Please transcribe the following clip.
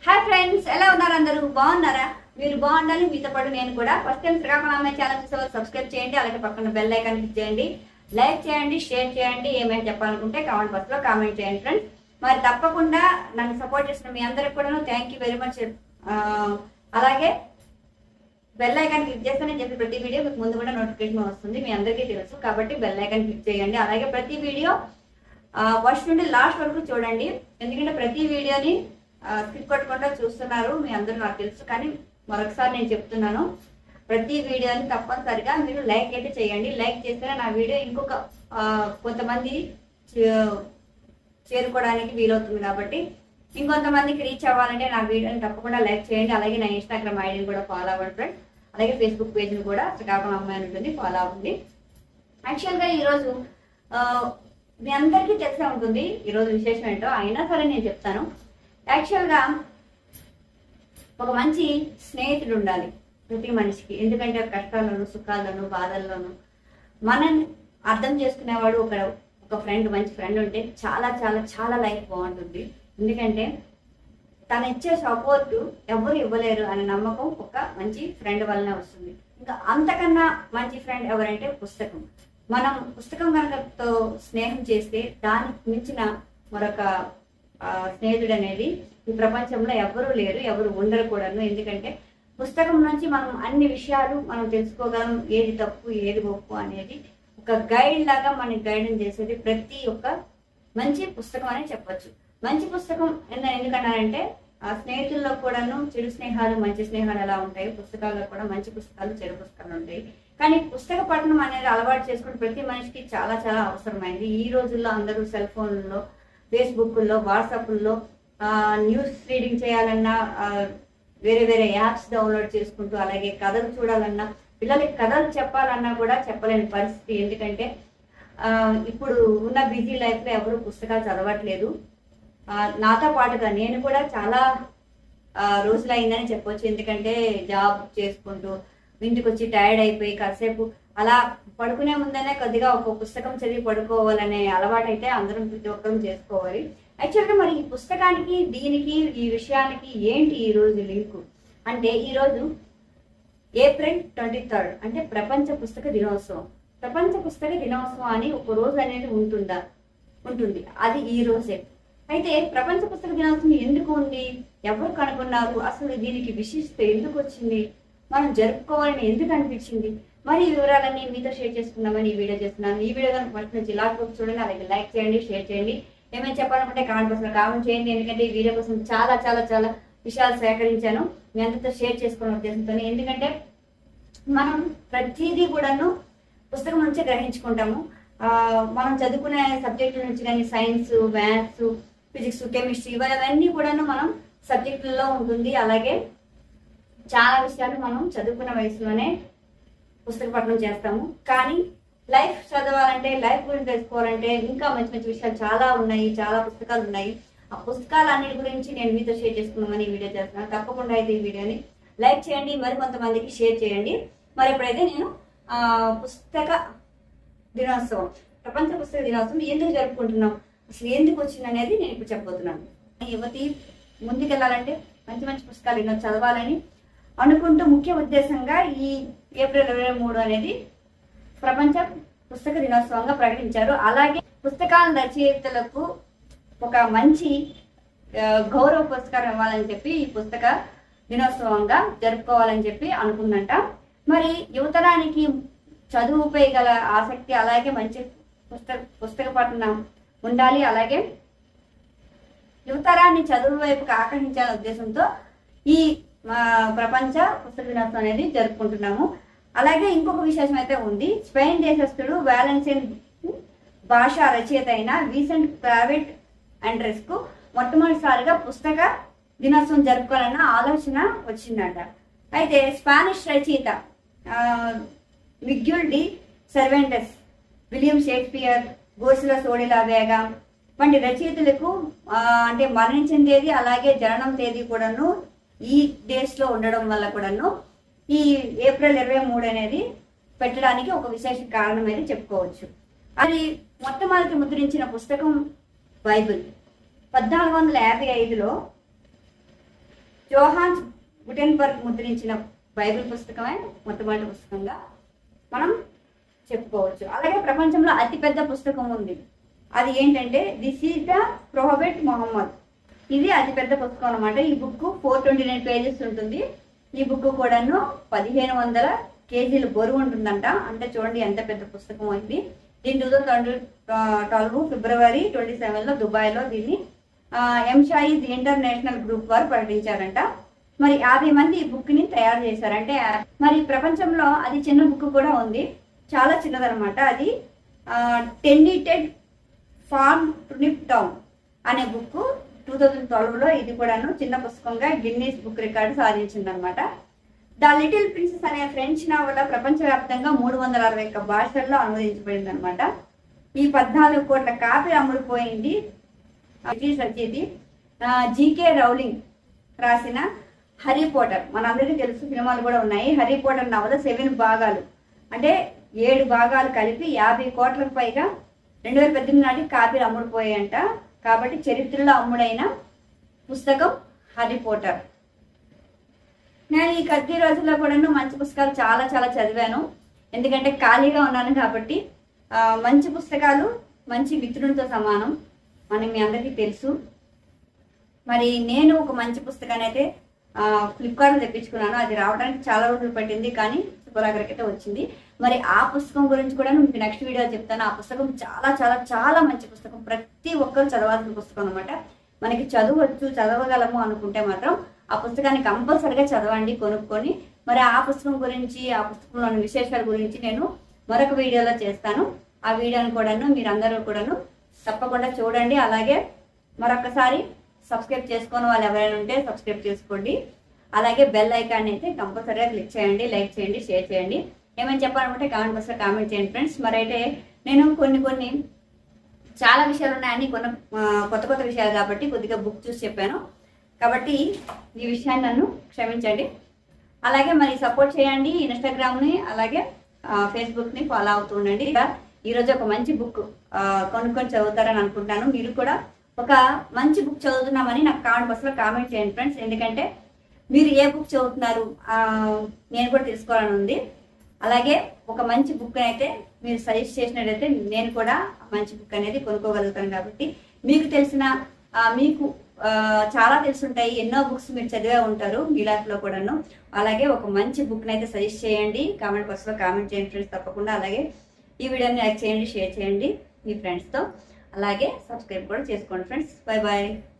hi friends ఎలా ఉన్నారు అందరూ బాగున్నారా మీరు బాగుండాలి మీతో పాటు నేను కూడా ఫస్ట్ టైం శ్రీకాకుళం అమ్మాయి ఛానల్ చూసేవారు సబ్స్క్రైబ్ చేయండి అలాగే పక్కన బెల్ ఐకాన్ క్లిక్ చేయండి లైక్ చేయండి షేర్ చేయండి ఏమైనా చెప్పాలనుకుంటే కామెంట్ బాక్స్ లో కామెంట్ చేయండి ఫ్రెండ్స్ మరి తప్పకుండా నన్ను సపోర్ట్ చేసిన మీ అందరికి కూడా థ్యాంక్ యూ వెరీ మచ్ అలాగే బెల్ ఐకాన్ క్లిక్ చేస్తేనే చెప్పి ప్రతి వీడియో మీకు ముందు కూడా నోటిఫికేషన్ వస్తుంది మీ అందరికీ తెలుసు కాబట్టి బెల్ ఐకాన్ క్లిక్ చేయండి అలాగే ప్రతి వీడియో ఫస్ట్ నుండి లాస్ట్ వరకు చూడండి ఎందుకంటే ప్రతి వీడియోని స్కిప్ కొట్టకుండా చూస్తున్నారు మీ అందరూ నాకు తెలుసు కానీ మరొకసారి నేను చెప్తున్నాను ప్రతి వీడియోని తప్పనిసరిగా మీరు లైక్ అయితే చేయండి లైక్ చేస్తేనే నా వీడియో ఇంకొక ఆ, కొంతమంది చే- చేరుకోవడానికి వీలవుతుంది కాబట్టి ఇంకొంతమందికి రీచ్ అవ్వాలంటే నా వీడియోని తప్పకుండా లైక్ చేయండి అలాగే నా ఇన్స్టాగ్రామ్ ఐడిని కూడా ఫాలో అవ్వండి ఫ్రెండ్స్ అలాగే ఫేస్బుక్ పేజ్ని కూడా శ్రీకాకుళం అమ్మాయి అని ఉంటుంది ఫాలో అవ్వండి యాక్చువల్గా ఈరోజు ఆ, మీ అందరికీ తెలిసే ఉంటుంది ఈరోజు విశేషం ఏంటో అయినా సరే నేను చెప్తాను యాక్చువల్గా ఒక మంచి స్నేహితుడు ఉండాలి ప్రతి మనిషికి ఎందుకంటే కష్టాల్లోను సుఖాల్లోను బాధల్లోను మనల్ని అర్థం చేసుకునేవాడు ఒక ఒక ఫ్రెండ్ మంచి ఫ్రెండ్ ఉంటే చాలా చాలా చాలా లైఫ్ బాగుంటుంది ఎందుకంటే తను ఇచ్చే సపోర్ట్ ఎవరు ఇవ్వలేరు అనే నమ్మకం ఒక మంచి ఫ్రెండ్ వల్లనే వస్తుంది ఇంకా అంతకన్నా మంచి ఫ్రెండ్ ఎవరంటే పుస్తకం మనం పుస్తకం కనుకతో స్నేహం చేస్తే దానికి మించిన మరొక ఆ, స్నేహితుడు అనేది ఈ ప్రపంచంలో ఎవరు లేరు ఎవరు ఉండరు కూడాను ఎందుకంటే పుస్తకం నుంచి మనం అన్ని విషయాలు మనం తెలుసుకోగలం ఏది తప్పు ఏది ఒప్పు అనేది ఒక గైడ్ లాగా మనకి గైడెన్స్ చేసేది ప్రతి ఒక్క మంచి పుస్తకం అని చెప్పొచ్చు మంచి పుస్తకం ఎందు- ఎందుకన్నారంటే ఆ స్నేహితుల్లో కూడాను చెడు స్నేహాలు మంచి స్నేహాలు ఎలా ఉంటాయి పుస్తకాల్లో కూడా మంచి పుస్తకాలు చెడు పుస్తకాలు ఉంటాయి కానీ పుస్తక పఠనం అనేది అలవాటు చేసుకుని ప్రతి మనిషికి చాలా చాలా అవసరమైంది ఈ రోజుల్లో అందరూ సెల్ ఫోన్లలో ఫేస్బుక్లో వాట్సాప్లో న్యూస్ రీడింగ్ చేయాలన్నా ఆ, వేరే వేరే యాప్స్ డౌన్లోడ్ చేసుకుంటూ అలాగే కథలు చూడాలన్నా పిల్లలకి కథలు చెప్పాలన్నా కూడా చెప్పలేని పరిస్థితి ఎందుకంటే ఆ, ఇప్పుడు ఉన్న బిజీ లైఫ్లో ఎవరు పుస్తకాలు చదవట్లేదు ఆ, నాతో పాటుగా నేను కూడా చాలా ఆ, రోజులు అయిందని చెప్పొచ్చు ఎందుకంటే జాబ్ చేసుకుంటూ ఇంటికి వచ్చి టైర్డ్ అయిపోయి కాసేపు అలా పడుకునే ముందనే కొద్దిగా ఒక పుస్తకం చదివి పడుకోవాలనే అలవాటు అయితే అందరం ప్రతి ఒక్కరం చేసుకోవాలి యాక్చువల్గా మరి ఈ పుస్తకానికి దీనికి ఈ విషయానికి ఏంటి ఈ రోజు లింకు అంటే ఈ రోజు ఏప్రిల్ ట్వంటీ థర్డ్ అంటే ప్రపంచ పుస్తక దినోత్సవం ప్రపంచ పుస్తక దినోత్సవం అని ఒక రోజు అనేది ఉంటుందా ఉంటుంది అది ఈ రోజే అయితే ప్రపంచ పుస్తక దినోత్సవం ఎందుకు ఉంది ఎవరు కనుగొన్నారు అసలు దీనికి విశిష్టత ఎందుకు వచ్చింది మనం జరుపుకోవాలని ఎందుకు అనిపించింది మరి ఈ వివరాలన్నీ మీతో షేర్ చేసుకుందామని ఈ వీడియో చేస్తున్నాను ఈ వీడియో కనుక ఫస్ట్ నుంచి లాస్ట్ వరకు చూడండి అలాగే లైక్ చేయండి షేర్ చేయండి ఏమైనా చెప్పాలనుకుంటే కామెంట్ బాక్స్లో కామెంట్ చేయండి ఎందుకంటే ఈ వీడియో కోసం చాలా చాలా చాలా విషయాలు సేకరించాను మీ అందరితో షేర్ చేసుకునే ఉద్దేశంతో ఎందుకంటే మనం ప్రతిదీ కూడాను పుస్తకం నుంచే గ్రహించుకుంటాము ఆ, మనం చదువుకునే సబ్జెక్టుల నుంచి కానీ సైన్స్ మ్యాథ్స్ ఫిజిక్స్ కెమిస్ట్రీ ఇవన్నీ కూడాను మనం సబ్జెక్టులలో ఉంటుంది అలాగే చాలా విషయాలు మనం చదువుకున్న వయసులోనే పుస్తక పఠనం చేస్తాము కానీ లైఫ్ చదవాలంటే లైఫ్ గురించి తెలుసుకోవాలంటే ఇంకా మంచి మంచి విషయాలు చాలా ఉన్నాయి చాలా పుస్తకాలు ఉన్నాయి ఆ పుస్తకాలన్నిటి గురించి నేను మీతో షేర్ చేసుకుందామని ఈ వీడియో చేస్తున్నాను తప్పకుండా అయితే ఈ వీడియోని లైక్ చేయండి మరి కొంతమందికి షేర్ చేయండి మరి ఇప్పుడైతే నేను ఆ, పుస్తక దినోత్సవం ప్రపంచ పుస్తక దినోత్సవం ఎందుకు జరుపుకుంటున్నాం అసలు ఎందుకు వచ్చింది అనేది నేను ఇప్పుడు చెప్పబోతున్నాను యువతి ముందుకెళ్ళాలంటే మంచి మంచి పుస్తకాలు ఎన్నో చదవాలని అనుకుంటూ ముఖ్య ఉద్దేశంగా ఈ ఏప్రిల్ ఇరవై మూడు అనేది ప్రపంచ పుస్తక దినోత్సవంగా ప్రకటించారు అలాగే పుస్తకాల రచయితలకు ఒక మంచి ఆ, గౌరవ పురస్కారం ఇవ్వాలని చెప్పి ఈ పుస్తక దినోత్సవంగా జరుపుకోవాలని చెప్పి అనుకుందంట మరి యువతరానికి చదువుపై గల ఆసక్తి అలాగే మంచి పుస్తక పుస్తక పఠనం ఉండాలి అలాగే యువతరాన్ని చదువు వైపుకి ఆకర్షించాలనే ఉద్దేశంతో ఈ ఆ, ప్రపంచ పుస్తక దినోత్సవం అనేది జరుపుకుంటున్నాము అలాగే ఇంకొక విశేషం అయితే ఉంది స్పెయిన్ దేశస్థుడు వ్యాలెన్సియన్ భాషా రచయిత అయిన వీసెంట్ ప్రైవేట్ అండ్రెస్ కు మొట్టమొదటిసారిగా పుస్తక దినోత్సవం జరుపుకోవాలన్న ఆలోచన వచ్చిందట అయితే స్పానిష్ రచయిత ఆ, Miguel de Cervantes William Shakespeare Garcilaso de la Vega వంటి రచయితలకు ఆ, అంటే మరణించిన తేదీ అలాగే జననం తేదీ కూడాను ఈ డేస్ లో ఉండడం వల్ల కూడాను ఈ ఏప్రిల్ ఇరవై మూడు అనేది పెట్టడానికి ఒక విశేష కారణం అయితే చెప్పుకోవచ్చు అది మొట్టమొదటి ముద్రించిన పుస్తకం బైబిల్ పద్నాలుగు వందల యాభై ఐదులో జోహాన్స్ గుటెన్బర్గ్ ముద్రించిన బైబిల్ పుస్తకమే మొట్టమొదటి పుస్తకంగా మనం చెప్పుకోవచ్చు అలాగే ప్రపంచంలో అతిపెద్ద పుస్తకం ఉంది అది ఏంటంటే this is the prophet Muhammad ఇది అతిపెద్ద పుస్తకం అనమాట ఈ book four twenty nine pages ఉంటుంది ఈ బుక్ కూడాను పదిహేను వందల కేజీల బరువు ఉంటుందంట అంటే చూడండి ఎంత పెద్ద పుస్తకం అయింది దీని టూ థౌసండ్ ట్వెల్వ్ ఫిబ్రవరి ట్వంటీ సెవెన్లో దుబాయ్లో దీన్ని ఎంషాయిద్ ఇంటర్నేషనల్ గ్రూప్ వారు ప్రకటించారంట మరి యాభై మంది ఈ బుక్ ని తయారు చేశారంటే మరి ప్రపంచంలో అది చిన్న బుక్ కూడా ఉంది చాలా చిన్నదనమాట అది టెండిటెడ్ ఫార్మ్ ట్రిప్ టౌన్ అనే బుక్ టూ థౌజండ్ ట్వెల్వ్లో ఇది కూడాను చిన్న పుస్తకంగా గిన్నీస్ బుక్ రికార్డు సాధించిందనమాట ద లిటిల్ ప్రిన్సెస్ అనే ఫ్రెంచ్ నవల ప్రపంచవ్యాప్తంగా మూడు వందల అరవై ఒక్క భాషల్లో అనువదించబడింది అనమాట ఈ పద్నాలుగు కోట్ల కాపీ అమ్ముడుపోయింది బ్రిటిష్ రచయితి జీకే రౌలింగ్ రాసిన హరీ పోటర్ మనందరికీ తెలుసు సినిమాలు కూడా ఉన్నాయి హరీ పోటర్ నవల సెవెన్ భాగాలు అంటే ఏడు భాగాలు కలిపి యాభై కోట్లకు పైగా రెండు వేల పద్దెనిమిది నాటికి కాపీలు అమ్ముడుపోయాయంట కాబట్టి చరిత్రలో అమ్ముడైన పుస్తకం హరీ పోటర్ నేను ఈ కొద్ది రోజుల్లో కూడాను మంచి పుస్తకాలు చాలా చాలా చదివాను ఎందుకంటే ఖాళీగా ఉన్నాను కాబట్టి ఆ, మంచి పుస్తకాలు మంచి మిత్రునితో సమానం మనం మీ అందరికీ తెలుసు మరి నేను ఒక మంచి పుస్తకాన్ని అయితే ఫ్లిప్కార్ట్లో తెప్పించుకున్నాను అది రావడానికి చాలా రోజులు పట్టింది కానీ శుభరాగరికి అయితే వచ్చింది మరి ఆ పుస్తకం గురించి కూడా మీకు నెక్స్ట్ వీడియో చెప్తాను ఆ పుస్తకం చాలా చాలా చాలా మంచి పుస్తకం ప్రతి ఒక్కరు చదవాల్సిన పుస్తకం అనమాట మనకి చదవచ్చు చదవగలము అనుకుంటే మాత్రం ఆ పుస్తకాన్ని కంపల్సరిగా చదవండి కొనుక్కొని మరి ఆ పుస్తకం గురించి ఆ పుస్తకంలోని విశేషాల గురించి నేను మరొక వీడియోలో చేస్తాను ఆ వీడియోని కూడాను మీరందరూ కూడాను తప్పకుండా చూడండి అలాగే మరొకసారి సబ్స్క్రైబ్ చేసుకుని వాళ్ళు ఎవరైనా ఉంటే సబ్స్క్రైబ్ చేసుకోండి అలాగే బెల్ ఐకాన్ అయితే కంపల్సరీగా క్లిక్ చేయండి లైక్ చేయండి షేర్ చేయండి ఏమైనా చెప్పాలనుకుంటే కామెంట్ బాక్స్లో కామెంట్ చేయండి ఫ్రెండ్స్ మరైతే నేను కొన్ని కొన్ని చాలా విషయాలు ఉన్నాయని కొన్ని ఆ, కొత్త కొత్త విషయాలు కాబట్టి కొద్దిగా బుక్ చూసి చెప్పాను కాబట్టి ఈ విషయాన్ని నన్ను క్షమించండి అలాగే మరి సపోర్ట్ చేయండి ఇన్స్టాగ్రామ్ని అలాగే ఆ, ఫేస్బుక్ని ఫాలో అవుతూ ఉండండి ఇక ఈరోజు ఒక మంచి బుక్ ఆ, కొనుక్కొని చదువుతారని అనుకుంటాను మీరు కూడా ఒక మంచి బుక్ చదువుతున్నామని నాకు కామెంట్ బాక్స్లో కామెంట్ చేయండి ఫ్రెండ్స్ ఎందుకంటే మీరు ఏ బుక్ చదువుతున్నారు ఆ, నేను కూడా తెలుసుకోవాలని ఉంది అలాగే ఒక మంచి బుక్ అయితే మీరు సజెస్ట్ చేసినట్టయితే నేను కూడా ఆ మంచి బుక్ అనేది కొనుక్కోగలుగుతాను కాబట్టి మీకు తెలిసిన ఆ, మీకు ఆ, చాలా తెలుసుంటాయి ఎన్నో బుక్స్ మీరు చదివే ఉంటారు మీ లైఫ్లో కూడాను అలాగే ఒక మంచి బుక్ని అయితే సజెస్ట్ చేయండి కామెంట్ బాక్స్లో కామెంట్ చేయండి ఫ్రెండ్స్ తప్పకుండా అలాగే ఈ వీడియోని లైక్ చేయండి షేర్ చేయండి మీ ఫ్రెండ్స్తో అలాగే సబ్స్క్రైబ్ కూడా చేసుకోండి ఫ్రెండ్స్ బాయ్ బాయ్